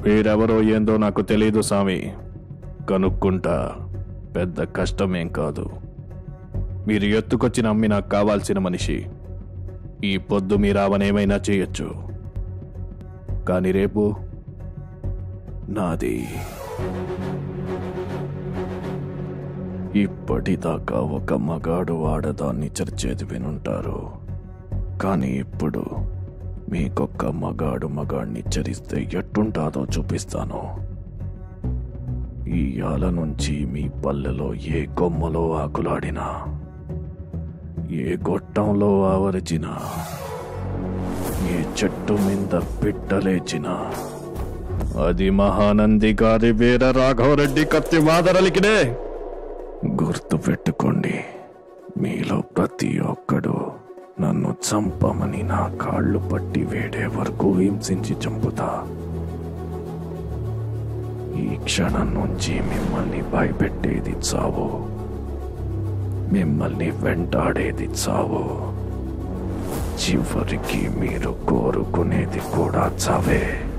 మీరెవరో ఏందో నాకు తెలీదు స్వామి కనుక్కుంటా పెద్ద కష్టమేం కాదు మీరు ఎత్తుకొచ్చిన అమ్మి నాకు కావాల్సిన మనిషి ఈ పొద్దు మీరు ఆవనేమైనా చేయొచ్చు కానీ రేపు నాది ఇప్పటిదాకా ఒక మగాడు ఆడదాన్ని చర్చేది వినుంటారు కానీ ఇప్పుడు మీకొక్క మగాడు మగాడిని చరిస్తే ఎట్టుంటాదో చూపిస్తాను ఈ యాల నుంచి మీ పల్లెలో ఏ కొమ్మలో ఆకులాడినా ఏ గొట్టంలో ఆవరిచినా ఏ చెట్టు మీద పిట్టలేచినా అది మహానంది గారి వీర రాఘవరెడ్డి కత్తి మాదరలికినే గుర్తు పెట్టుకోండి మీలో ప్రతి ఒక్కడు నన్ను చంపమని నా కాళ్ళు పట్టి వేడే వరకు హింసించి చంపుతా ఈ క్షణం నుంచి మిమ్మల్ని భయపెట్టేది చావు మిమ్మల్ని వెంటాడేది చావు చివరికి మీరు కోరుకునేది కూడా చావే